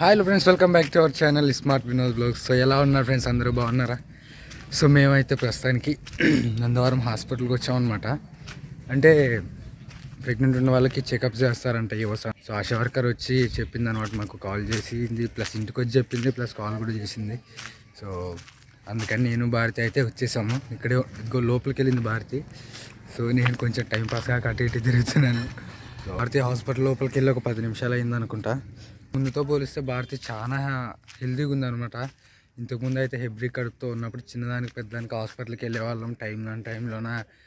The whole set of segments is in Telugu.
Hi friends welcome back to our channel smart Vinod blogs so ఎలా ఉన్నారు ఫ్రెండ్స్ అందరూ బాగున్నారా సో మేమైతే ప్రస్తుతానికి నందవరం హాస్పిటల్కి వచ్చామన్నమాట అంటే ప్రెగ్నెంట్ ఉన్న వాళ్ళకి చెకప్ చేస్తారంట యువస సో ఆశా వర్కర్ వచ్చి చెప్పింది అనమాట మాకు కాల్ చేసింది ప్లస్ ఇంటికి వచ్చి చెప్పింది ప్లస్ కాల్ కూడా చేసింది సో అందుకని నేను భారతి అయితే వచ్చేసాము ఇక్కడే ఇంకో లోపలికి వెళ్ళింది భారతి సో నేను కొంచెం టైం పాస్గా అటు ఇటు తిరుగుతున్నాను సో భారతి హాస్పిటల్ లోపలికి వెళ్ళి ఒక పది నిమిషాలు అయింది అనుకుంటా ముందుతో పోలిస్తే భారతి చాలా హెల్తీగా ఉందన్నమాట ఇంతకుముందు అయితే హెబ్రి కడుపుతో ఉన్నప్పుడు చిన్నదానికి పెద్దదానికి హాస్పిటల్కి వెళ్ళే వాళ్ళం టైం కాని టైంలోన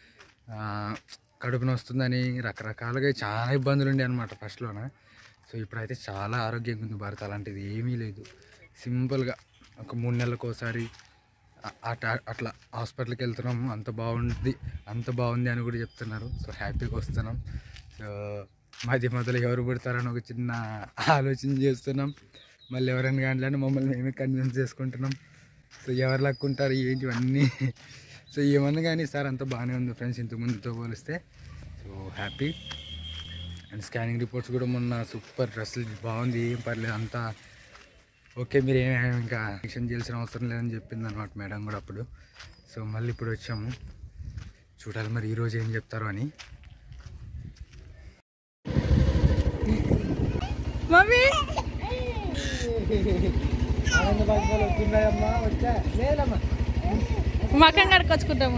కడుపు వస్తుందని రకరకాలుగా చాలా ఇబ్బందులు ఉండే అనమాట ఫస్ట్లోన సో ఇప్పుడైతే చాలా ఆరోగ్యంగా ఉంది భారత్ అలాంటిది ఏమీ లేదు సింపుల్గా ఒక మూడు నెలలకు ఒకసారి అ- అట అట్లా హాస్పిటల్కి వెళ్తున్నాము అంత బాగుంది అంత బాగుంది అని కూడా చెప్తున్నారు సో హ్యాపీగా వస్తున్నాం సో మధ్య మధ్యలో ఎవరు పుడతారని ఒక చిన్న ఆలోచన చేస్తున్నాం మళ్ళీ ఎవరైనా కానీ మమ్మల్ని మేమే కన్విన్స్ చేసుకుంటున్నాం సో ఎవరు లక్కుంటారు ఏంటి ఇవన్నీ సో ఏమన్నా కానీ సార్ అంతా బాగానే ఉంది ఫ్రెండ్స్ ఇంత ముందుతో పోలిస్తే so happy and scanning reports కూడా మొన్న సూపర్ అసలు బాగుంది ఏం పర్లేదు అంతా ఓకే మీరు ఏం ఇంకా టెన్షన్ చేయాల్సిన అవసరం లేదని చెప్పింది అనమాట మేడం కూడా అప్పుడు సో మళ్ళీ ఇప్పుడు వచ్చాము చూడాలి మరి ఈరోజు ఏం చెప్తారో అని మమ్మీ మకం కడుకొచ్చుకుంటాము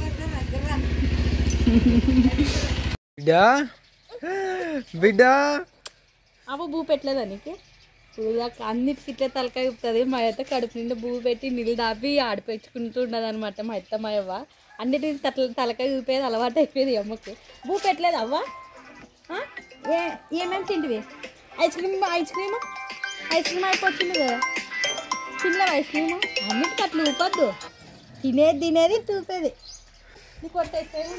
బిడ్డా బిడ్డా అవ్వ భూ పెట్టలేదా నీకు చూడాక అన్నిటికి ఇట్లా తలకాయ ఊపుతుంది మా అయితే కడుపు నిండా భూ పెట్టి నీళ్ళు దాపి ఆడిపెట్టుకుంటూ ఉండదు అనమాట మా అత్త మా అవ్వ అన్నిటికి తల తలకాయ ఊపేది అలవాటు అయిపోయేది అమ్మకి భూ పెట్టలేదు అవ్వ ఆ? ఏ ఏమేమి తింటివి ice cream ice cream ice cream అయిపోతుంది కదా చిన్న ఐస్ క్రీమ్ అన్నిటికి అట్లా ఊపద్దు తినేది తినేది చూపేది నీకు కొట్టేసేది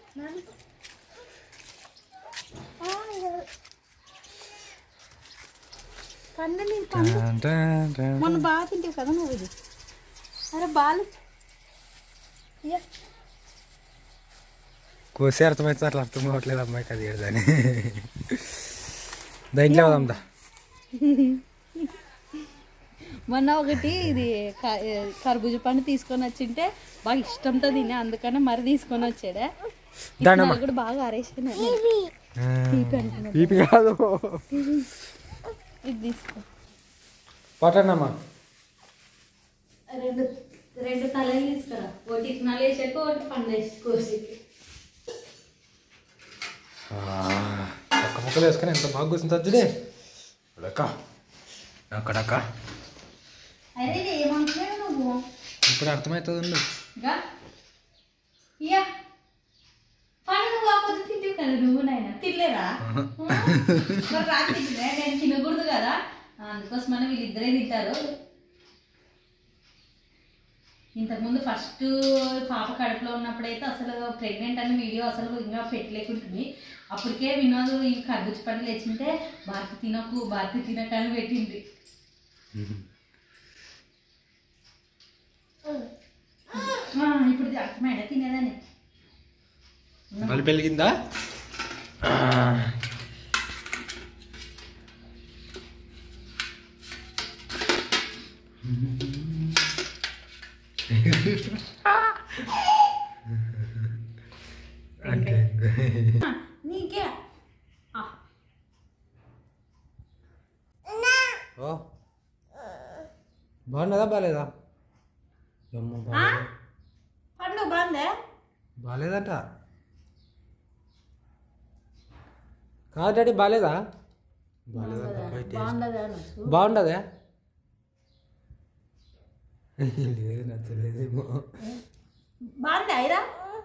పండు నీకు పండు మొన్న బాగా తింటావు కదా నువ్వు ఇది అరే బాలు ఇయ్య. కోసే అర్థమైతే అట్లా అర్థం కావట్లేదు అమ్మాయికి అది ఏడదని దాంట్లో పోదాందా మొన్న ఒకటి ఇది క- ఏ, కర్బూజా పండు తీసుకొని వచ్చింటే బాగా ఇష్టంతో తినే అందుకనే మరి తీసుకొని వచ్చాడే దానమ్మ. నాకు కూడా బాగా ఆరేసిన బీపీ కాదు ఇది తీసుకో పట్టనమ్మా రెండు రెండు తలలు తీసుకురా ఒకటి ఇత్తనాలు వేసాక ఒకటి పండు వేసుకోసి ఒక్క ముక్కలు వేసుకొని ఎంత బాగా కూర్చుంది తద్దుడే అక్క అక్కడక్క అరే ఏమనుకున్నావు నువ్వు ఇప్పుడు అర్థమవుతుంది ఉండు గా ఇయ్యా పండు నువ్వు ఆ పొద్దు తింటావు కదా నువ్వు నాయన తినలేరా మరి రాత్రి తింటే నేను తినకూడదు కదా అందుకోసమని వీళ్ళిద్దరే తింటారు ఇంతకుముందు ఫస్ట్ పాప కడుపులో ఉన్నప్పుడైతే అసలు ప్రెగ్నెంట్ అనే వీడియో అసలు ఇంకా పెట్టలేకుంటుంది అప్పటికే వినోద్ ఈ కర్బూజ పండ్లు తెచ్చింటే భారతి తినకు భారతి తినకని పెట్టింది ఆ, ఇప్పుడు అర్థమైనా తినేదని బల్బు వెలిగిందా నీకే ఆ, ఓ బాగున్నదా బాగాలేదా అమ్మ బాగాలేదు పండు బాగుందే బాగాలేదంట కాదు డాడీ బాగాలేదా బాగాలేదంట పోయి taste. బాగుండదా అనొచ్చు బాగుండదా లేదు నచ్చలేదేమో బాగుంది అయిరా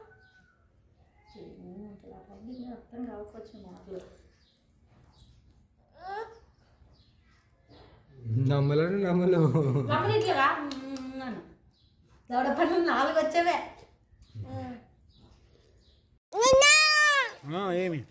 అర్థం కావచ్చు మాటలు నమ్మలను నమ్మలు రమ్మని ఇట్లా రా అన్నాను దవడ పనులు నాలుగు వచ్చేవే ఏమి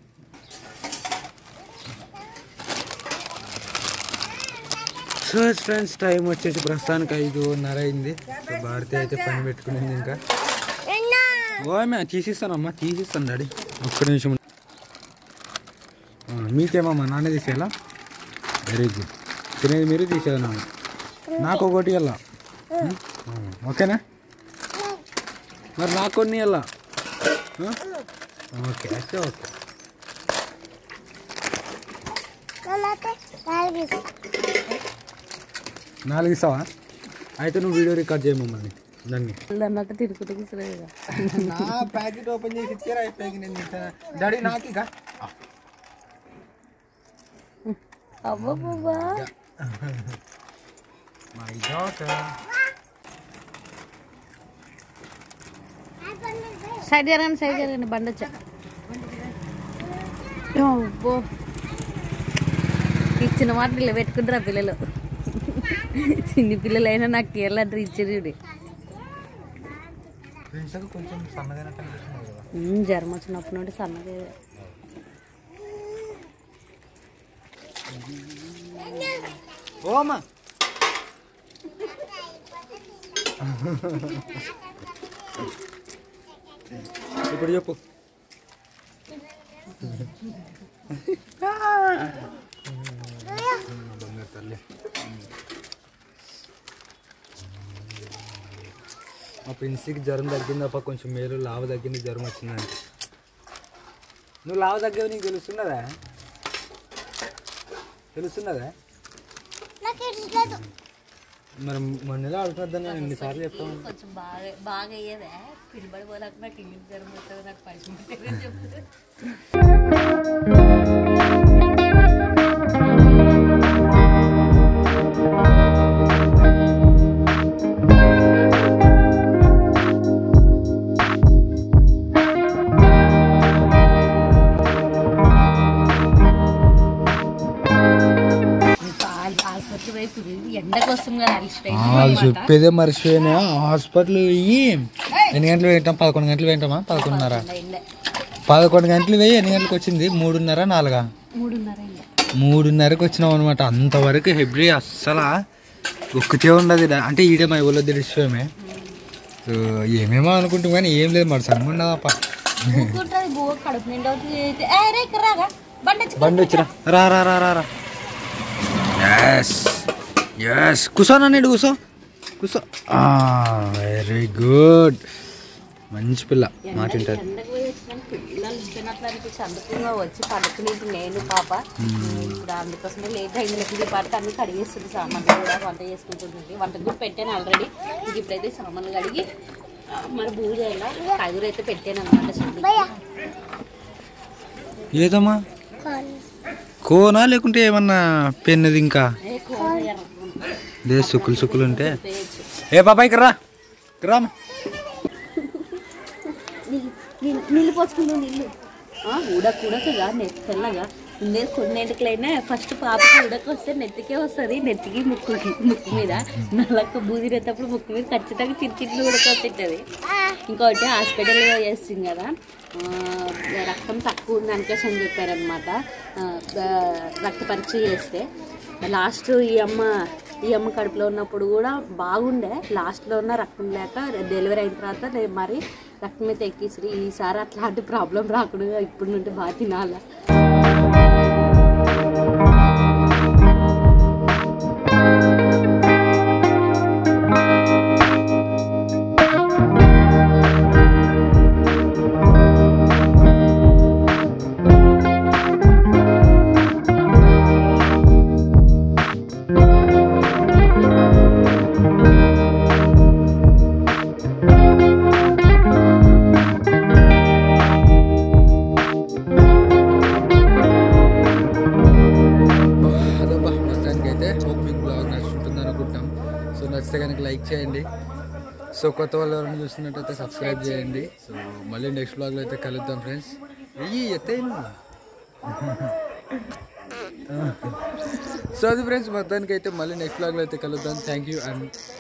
సో ఫ్రెండ్స్ టైం వచ్చేసి ప్రస్తుతానికి ఐదున్నర అయింది సో భారతి అయితే పని పెట్టుకునింది ఇంకా ఓమే తీసిస్తానమ్మా తీసిస్తాను డాడీ ఒక్క నిమిషం ఆ, మీకేమమ్మా నాన్న తీసేయాలా వెరీ గుడ్ తినేది మీరు తీసేది నాకు నాకు ఒకటి వెళ్ళా ఓకేనా మరి నాకు కొన్ని వెళ్ళా ఓకే అయితే ఓకే నాలుగు ఇస్తావా అయితే నువ్వు వీడియో రికార్డ్ చేయ మమ్మల్ని దాన్ని అన్నట్టు తిరుగుతూ కూర్చోలేదు నా ప్యాకెట్ ఓపెన్ చేసి ఇచ్చారా అయిపోయి నేను తింటాను డాడీ నాకు ఇక అవ్వ బాబా మై డాటర్ సైడ్ జరగండి సైడ్ జరగండి బండి వచ్చా అబ్బో ఇచ్చిన మాట ఇలా పెట్టుకుంటారా పిల్లలు చిన్ని పిల్లలైనా నాకు కేరళ డ్రీ ఇచ్చారు చూడు ఫ్రెండ్స్ కొంచెం సన్నగానే కనిపిస్తున్నావు కదా ఉమ్, జ్వరం వచ్చినప్పటి నుండి సన్నగా ఓమా ఇప్పుడు చెప్పు తల్లి మా ప్రిన్సీకి జ్వరం తగ్గిందప్ప కొంచెం మేలు లావ తగ్గింది జ్వరం వచ్చిందని నువ్వు లావ తగ్గావు నీకు తెలుస్తున్నదా తెలుస్తున్నదా మరి మొన్న ఎలా అడుగుతుందని నేను ఎన్నిసార్లు చెప్తాను కొంచెం బాగా బాగా అయ్యేదే పిల్లబడి పోలేక నాకు ఇంగ్లీష్ జ్వరం వస్తుంది నాకు పైసలు చెప్తే ఆసుపత్రి వైపు ఎండకు వస్తుంది కదా అది చెప్పేదే మర్చిపోయినా హాస్పిటల్ ఇయ్యి ఎన్ని గంటలు వేయటం పదకొండు గంటలు వేయటమా పదకొండున్నర ఎండ పదకొండు గంటలు వేయి ఎన్ని గంటలకు వచ్చింది మూడున్నర నాలుగా మూడున్నర ఎండ మూడున్నరకు వచ్చినాం అనమాట అంతవరకు హెబ్రి అస్సలు ఒక్కతే ఉండదు ఈడ. అంటే ఈడే మా ఊళ్ళో తెలిసిపోయామే సో ఏమేమో అనుకుంటాం కానీ ఏం లేదు మరి సగం ఉండదప్ప ఊరుకుంటుంది బువ్వ కడుపు నిండా అవుతుంది అయితే ఏ రే ఇక్కడ రాగా బండి వచ్చి బండి వచ్చిరా రా రా రా రా రా ఎస్ ఎస్ కూర్చోనా నేను కూర్చో కూర్చో వెరీ గుడ్ మంచి పిల్ల మాట వింటది ఎండకు పోయి వచ్చినాను పిల్లలు ఇచ్చినట్లు అనిపించి అందుకుగా వచ్చి పడుకునేది నేను పాప ఇప్పుడు అందుకోసమే లేట్ అయింది లేకపోతే పడితే అన్ని కడిగేస్తుంది సామాన్లు కూడా వంట చేసుకుంటుంది వంట కూడా పెట్టాను ఆల్రెడీ ఇంక ఇప్పుడైతే సామాన్లు కడిగి ఆ, మరి బూ చేయాలా కదురు అయితే పెట్టాను అనమాట చెల్లి ఏదమ్మా కోనా లేకుంటే ఏమన్నా పెన్నది ఇంకా ఏ కూర లేదు సుక్కులు సుక్కులు ఉంటే చేయొచ్చు ఏ బాబాయ్ ఇక్కడ రా ఇక్కడ రా నీళ్ళు నీళ్ళు- నీళ్ళు పోసుకుంటూ నీళ్ళు ఆ, ఉడక ఉడకగా నెత్తి తెల్లగా ఉండేది కొన్నింటికలైనా ఫస్ట్ పాపకి ఉడక వస్తే నెత్తికే వస్తుంది నెత్తికి ముక్కుకి ముక్కు మీద నల్లక్క బూదిరేటప్పుడు ముక్కు మీద ఖచ్చితంగా చిన్న చిన్న ఉడక వస్తుంటుంది ఇంకోటి హాస్పిటల్లో చేస్తుంది కదా ఆ, రక్తం తక్కువ ఉంది అనుకోసం అని చెప్పారనమాట రక్త పరీక్ష చేస్తే లాస్ట్ ఈ అమ్మ ఈ అమ్మ కడుపులో ఉన్నప్పుడు కూడా బాగుండే లాస్ట్లో ఉన్న రక్తం లేక డెలివరీ అయిన తర్వాత లే- మరి రక్తం మీద ఎక్కిసి ఈసారి అట్లాంటి ప్రాబ్లం రాకుండా ఇప్పుడు నుండి బాగా తినాలా అదబ్బా మొత్తానికి అయితే హోప్ మీకు బ్లాగ్ నచ్చుంటుంది అనుకుంటాం సో నచ్చితే కనుక లైక్ చేయండి సో కొత్త వాళ్ళు ఎవరైనా చూస్తున్నట్టయితే సబ్స్క్రైబ్ చేయండి సో మళ్ళీ నెక్స్ట్ బ్లాగ్లో అయితే కలుద్దాం ఫ్రెండ్స్ అయ్యి ఎత్తైనా సో అది ఫ్రెండ్స్ మొత్తానికి అయితే మళ్ళీ నెక్స్ట్ బ్లాగ్లో అయితే కలుద్దాం థ్యాంక్ యూ అండ్